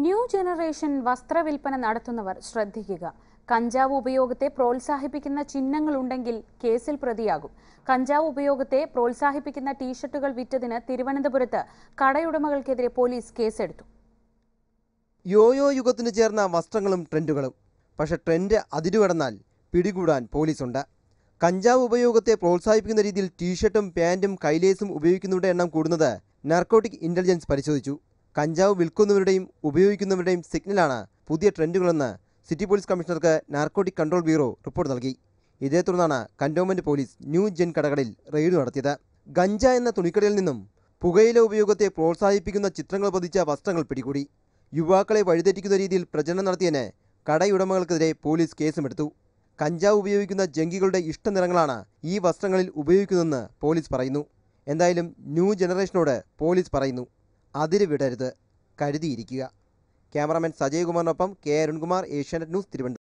new generation വസ്ത്രവിൽപ്പന നടത്തുന്നവർ ശ്രദ്ധിക്കുക കഞ്ചാവ് ഉപയോഗത്തെ പ്രോത്സാഹിപ്പിക്കുന്ന ചിഹ്നങ്ങളുണ്ടെങ്കിൽ കേസിൽ പ്രതിയാകും കഞ്ചാവ് ഉപയോഗത്തെ പ്രോത്സാഹിപ്പിക്കുന്ന ടീഷർട്ടുകൾ വിറ്റതിന് തിരുവനന്തപുരത്ത് കടയുടമകൾക്കെതിരെ പോലീസ് കേസെടുത്തു യോയോ യുഗത്തിന് ചേർന്ന വസ്ത്രങ്ങളും ട്രെൻഡുകളും പക്ഷെ ട്രെൻഡ് അതിരുകടന്നാൽ പിടികൂടാൻ പോലീസുണ്ട് കഞ്ചാവ് ഉപയോഗത്തെ പ്രോത്സാഹിപ്പിക്കുന്ന രീതിയിൽ ടീഷർട്ടും പാൻറ്റും കൈലേസും ഉപയോഗിക്കുന്നവരുടെ എണ്ണം കൂടുന്നത് നാർക്കോട്ടിക് ഇന്റലിജൻസ് പരിശോധിച്ചു കഞ്ചാവ് വിൽക്കുന്നവരുടെയും ഉപയോഗിക്കുന്നവരുടെയും സിഗ്നലാണ് പുതിയ ട്രെൻഡുകളെന്ന് സിറ്റി പോലീസ് കമ്മീഷണർക്ക് നാർക്കോട്ടിക് കൺട്രോൾ ബ്യൂറോ റിപ്പോർട്ട് നൽകി ഇതേ തുടർന്നാണ് കന്റോൺമെന്റ് പോലീസ് ന്യൂ ജെൻ കടകളിൽ റെയ്ഡ് നടത്തിയത് ഗഞ്ച എന്ന തുണിക്കടയിൽ നിന്നും പുകയില ഉപയോഗത്തെ പ്രോത്സാഹിപ്പിക്കുന്ന ചിത്രങ്ങൾ പതിച്ച വസ്ത്രങ്ങൾ പിടികൂടി യുവാക്കളെ വഴിതെറ്റിക്കുന്ന രീതിയിൽ പ്രചരണം നടത്തിയതിന് കടയുടമകൾക്കെതിരെ പോലീസ് കേസുമെടുത്തു കഞ്ചാവ് ഉപയോഗിക്കുന്ന ജംഗികളുടെ ഇഷ്ടനിറങ്ങളാണ് ഈ വസ്ത്രങ്ങളിൽ ഉപയോഗിക്കുന്നതെന്ന് പോലീസ് പറയുന്നു എന്തായാലും ന്യൂ ജനറേഷനോട് പോലീസ് പറയുന്നു അതിര് വിടരുത് കരുതിയിരിക്കുക ക്യാമറാമാൻ സജയകുമാറിനൊപ്പം കെ അരുൺകുമാർ ഏഷ്യാനെറ്റ് ന്യൂസ് തിരുവനന്തപുരം